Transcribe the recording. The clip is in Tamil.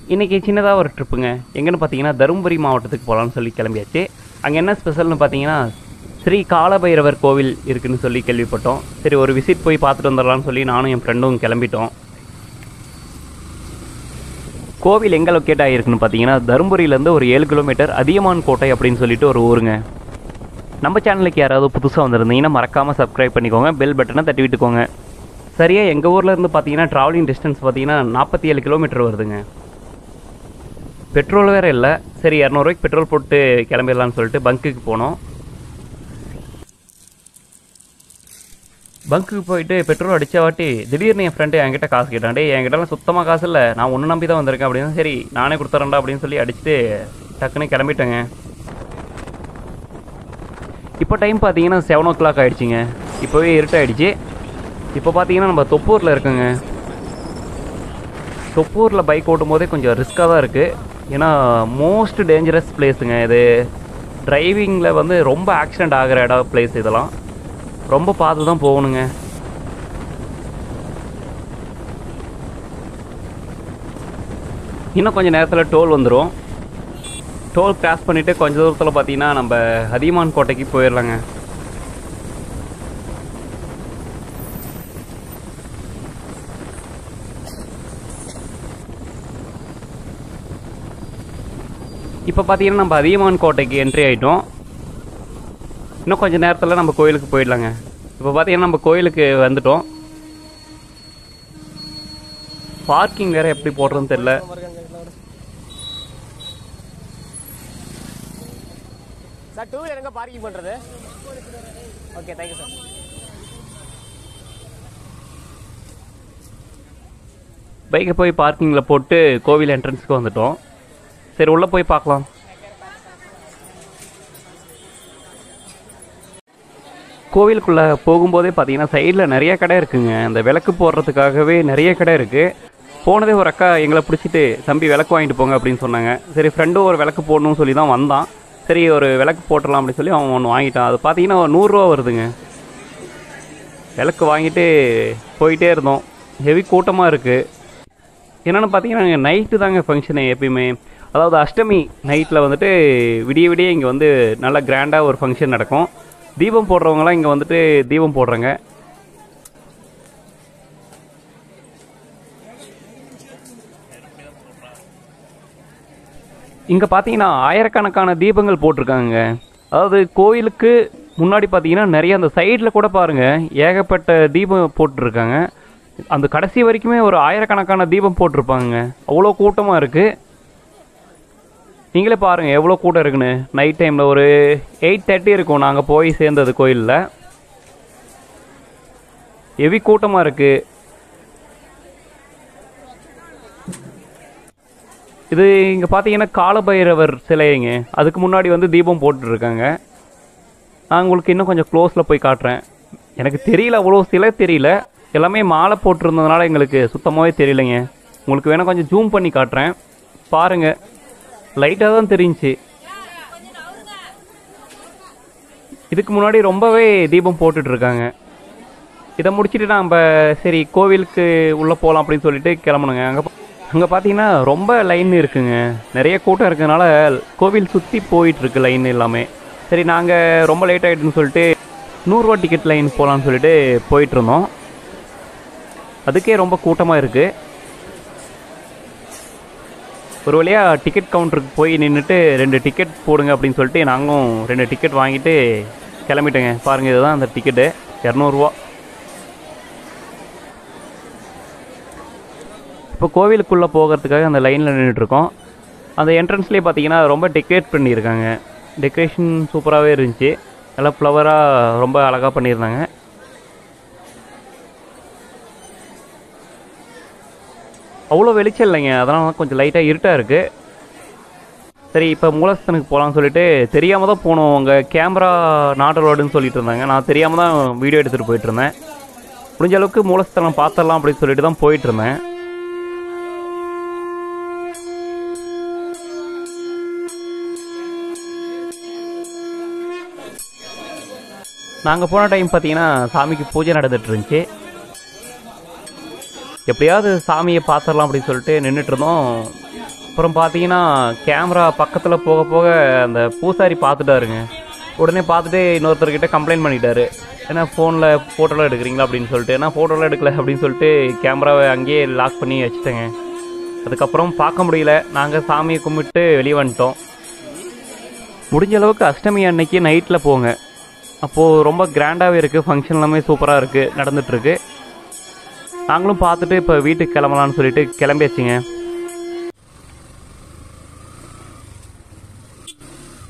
இன்றைக்கி சின்னதாக ஒரு ட்ரிப்புங்க எங்கன்னு பார்த்தீங்கன்னா தருமபுரி மாவட்டத்துக்கு போகலான்னு சொல்லி கிளம்பியாச்சு அங்கே என்ன ஸ்பெஷல்னு பார்த்தீங்கன்னா ஸ்ரீ காலபைரவர் கோவில் இருக்குன்னு சொல்லி கேள்விப்பட்டோம் சரி ஒரு விசிட் போய் பார்த்துட்டு வந்துடலாம்னு சொல்லி நானும் என் ஃப்ரெண்டும் கிளம்பிட்டோம் கோவில் எங்கே லொக்கேட் ஆகிருக்குன்னு பார்த்தீங்கன்னா தருமபுரியிலேருந்து ஒரு ஏழு கிலோமீட்டர் அதியமான் கோட்டை அப்படின்னு சொல்லிட்டு ஒரு ஊருங்க நம்ம சேனலுக்கு யாராவது புதுசாக வந்திருந்தீங்கன்னா மறக்காமல் சப்ஸ்கிரைப் பண்ணிக்கோங்க பெல் பட்டனை தட்டி விட்டுக்கோங்க சரியாக எங்கள் ஊரில் இருந்து பார்த்தீங்கன்னா ட்ராவலிங் டிஸ்டன்ஸ் பார்த்தீங்கன்னா நாற்பத்தி ஏழு கிலோமீட்டர் வருதுங்க பெட்ரோல் வேறு இல்லை சரி இரநூறுவாய்க்கு பெட்ரோல் போட்டு கிளம்பிடலான்னு சொல்லிட்டு பங்க்குக்கு போனோம் பங்க்குக்கு போயிட்டு பெட்ரோல் அடித்த வாட்டி திடீர்னு என் ஃப்ரெண்டு என்கிட்ட காசு கேட்டான் டேய் என்கிட்டலாம் சுத்தமாக காசு இல்லை நான் ஒன்று நம்பி தான் வந்திருக்கேன் அப்படின்னு சரி நானே கொடுத்துறேன்டா அப்படின்னு சொல்லி அடிச்சுட்டு டக்குன்னு கிளம்பிட்டேங்க இப்போ டைம் பார்த்தீங்கன்னா செவன் ஓ கிளாக் ஆகிடுச்சிங்க இப்போவே இருட்டாயிடுச்சு இப்போ பார்த்தீங்கன்னா நம்ம தொப்பூரில் இருக்குங்க தொப்பூரில் பைக் ஓட்டும் போதே கொஞ்சம் ரிஸ்க்காக தான் இருக்குது ஏன்னா மோஸ்ட் டேஞ்சரஸ் பிளேஸுங்க இது டிரைவிங்கில் வந்து ரொம்ப ஆக்சிடெண்ட் ஆகிற இடம் பிளேஸ் இதெல்லாம் ரொம்ப பார்த்து தான் போகணுங்க இன்னும் கொஞ்சம் நேரத்தில் டோல் வந்துடும் டோல் கிராஸ் பண்ணிவிட்டு கொஞ்ச தூரத்தில் பார்த்தீங்கன்னா நம்ம அதியமான் கோட்டைக்கு போயிடலாங்க இப்போ பார்த்தீங்கன்னா நம்ம அதியமான் கோட்டைக்கு என்ட்ரி ஆகிட்டோம் இன்னும் கொஞ்சம் நேரத்தில் நம்ம கோயிலுக்கு போயிடலாங்க இப்போ பார்த்தீங்கன்னா நம்ம கோயிலுக்கு வந்துட்டோம் பார்க்கிங் வேறு எப்படி போடுறதுன்னு தெரில சார் டூ வீலர் எங்க பார்க்கிங் பண்றது ஓகே தேங்க்யூ சார் பைக்கை போய் பார்க்கிங்கில் போட்டு கோவில் என்ட்ரன்ஸ்க்கு வந்துட்டோம் சரி உள்ளே போய் பார்க்கலாம் கோவிலுக்குள்ளே போகும்போதே பார்த்தீங்கன்னா சைடில் நிறைய கடை இருக்குங்க அந்த விளக்கு போடுறதுக்காகவே நிறைய கடை இருக்குது போனதே ஒரு அக்கா எங்களை பிடிச்சிட்டு தம்பி விளக்கு வாங்கிட்டு போங்க அப்படின்னு சொன்னாங்க சரி ஃப்ரெண்டும் ஒரு விளக்கு போடணும்னு சொல்லி தான் வந்தான் சரி ஒரு விளக்கு போட்டுடலாம் அப்படின்னு சொல்லி அவன் ஒன்று வாங்கிட்டான் அது பார்த்தீங்கன்னா ஒரு நூறுரூவா வருதுங்க விளக்கு வாங்கிட்டு போயிட்டே இருந்தோம் ஹெவி கூட்டமாக இருக்குது என்னென்னு பார்த்தீங்கன்னா நைட்டு தாங்க ஃபங்க்ஷனு எப்பயுமே அதாவது அஷ்டமி நைட்டில் வந்துட்டு விடிய விடிய இங்கே வந்து நல்லா கிராண்டாக ஒரு ஃபங்க்ஷன் நடக்கும் தீபம் போடுறவங்களாம் இங்கே வந்துட்டு தீபம் போடுறாங்க இங்கே பார்த்தீங்கன்னா ஆயிரக்கணக்கான தீபங்கள் போட்டிருக்காங்க அதாவது கோயிலுக்கு முன்னாடி பார்த்தீங்கன்னா நிறைய அந்த சைடில் கூட பாருங்கள் ஏகப்பட்ட தீபம் போட்டிருக்காங்க அந்த கடைசி வரைக்குமே ஒரு ஆயிரக்கணக்கான தீபம் போட்டிருப்பாங்க அவ்வளோ கூட்டமாக இருக்குது நீங்களே பாருங்கள் எவ்வளோ கூட்டம் இருக்குன்னு நைட் டைமில் ஒரு எயிட் தேர்ட்டி இருக்கும் நாங்கள் போய் சேர்ந்தது கோயிலில் ஹெவி கூட்டமாக இருக்குது இது இங்கே பார்த்தீங்கன்னா காலபைரவர் சிலைங்க அதுக்கு முன்னாடி வந்து தீபம் போட்டுட்ருக்காங்க நான் உங்களுக்கு இன்னும் கொஞ்சம் க்ளோஸில் போய் காட்டுறேன் எனக்கு தெரியல அவ்வளோ சிலை தெரியல எல்லாமே மாலை போட்டிருந்ததுனால எங்களுக்கு சுத்தமாகவே தெரியலைங்க உங்களுக்கு வேணால் கொஞ்சம் ஜூம் பண்ணி காட்டுறேன் பாருங்கள் லைட்டாக தான் தெரிஞ்சுச்சு இதுக்கு முன்னாடி ரொம்பவே தீபம் போட்டுட்ருக்காங்க இதை முடிச்சுட்டு நம்ம சரி கோவிலுக்கு உள்ளே போகலாம் அப்படின்னு சொல்லிட்டு கிளம்பணுங்க அங்கே அங்கே பார்த்தீங்கன்னா ரொம்ப லைன் இருக்குங்க நிறைய கூட்டம் இருக்கிறதுனால கோவில் சுற்றி போயிட்டுருக்கு லைன் எல்லாமே சரி நாங்கள் ரொம்ப லேட் ஆகிட்டுன்னு சொல்லிட்டு நூறுரூவா டிக்கெட் லைன் போகலான்னு சொல்லிட்டு போயிட்டுருந்தோம் அதுக்கே ரொம்ப கூட்டமாக இருக்குது ஒரு வழியாக டிக்கெட் கவுண்டருக்கு போய் நின்றுட்டு ரெண்டு டிக்கெட் போடுங்க அப்படின்னு சொல்லிட்டு நாங்களும் ரெண்டு டிக்கெட் வாங்கிட்டு கிளம்பிட்டேங்க பாருங்கள் இதுதான் அந்த டிக்கெட்டு இரநூறுவா இப்போ கோவிலுக்குள்ளே போகிறதுக்காக அந்த லைனில் நின்றுட்டுருக்கோம் அந்த என்ட்ரன்ஸ்லேயே பார்த்தீங்கன்னா ரொம்ப டெக்கரேட் பண்ணியிருக்காங்க டெக்கரேஷன் சூப்பராகவே இருந்துச்சு நல்லா ஃப்ளவராக ரொம்ப அழகாக பண்ணியிருந்தாங்க அவ்வளோ வெளிச்சம் இல்லைங்க அதனால தான் கொஞ்சம் லைட்டாக இருட்டாக இருக்குது சரி இப்போ மூலஸ்தனுக்கு போகலான்னு சொல்லிட்டு தெரியாமல் தான் போனோம் உங்கள் கேமரா நாட் ரோடுன்னு சொல்லிட்டு இருந்தாங்க நான் தெரியாமல் தான் வீடியோ எடுத்துகிட்டு போயிட்டு இருந்தேன் முடிஞ்ச அளவுக்கு மூலஸ்தலம் பார்த்துடலாம் அப்படின்னு சொல்லிட்டு தான் போயிட்டு இருந்தேன் நாங்கள் போன டைம் பார்த்தீங்கன்னா சாமிக்கு பூஜை நடந்துட்டு இருந்துச்சு எப்படியாவது சாமியை பார்த்துடலாம் அப்படின்னு சொல்லிட்டு நின்றுட்டு இருந்தோம் அப்புறம் பார்த்தீங்கன்னா கேமரா பக்கத்தில் போக போக அந்த பூசாரி பார்த்துட்டாருங்க உடனே பார்த்துட்டு இன்னொருத்தர்கிட்ட கம்ப்ளைண்ட் பண்ணிட்டாரு ஏன்னா ஃபோனில் ஃபோட்டோலாம் எடுக்கிறீங்களா அப்படின்னு சொல்லிட்டு ஏன்னா ஃபோட்டோலாம் எடுக்கல அப்படின்னு சொல்லிட்டு கேமராவை அங்கேயே லாக் பண்ணி வச்சுட்டேங்க அதுக்கப்புறம் பார்க்க முடியல நாங்கள் சாமியை கும்பிட்டு வெளியே வந்துட்டோம் முடிஞ்ச அளவுக்கு அஷ்டமி அன்னைக்கு நைட்டில் போங்க அப்போது ரொம்ப கிராண்டாகவே இருக்குது ஃபங்க்ஷன் எல்லாமே சூப்பராக இருக்குது நடந்துட்டுருக்கு நாங்களும் பார்த்துட்டு இப்போ வீட்டுக்கு கிளம்பலான்னு சொல்லிட்டு கிளம்பியாச்சுங்க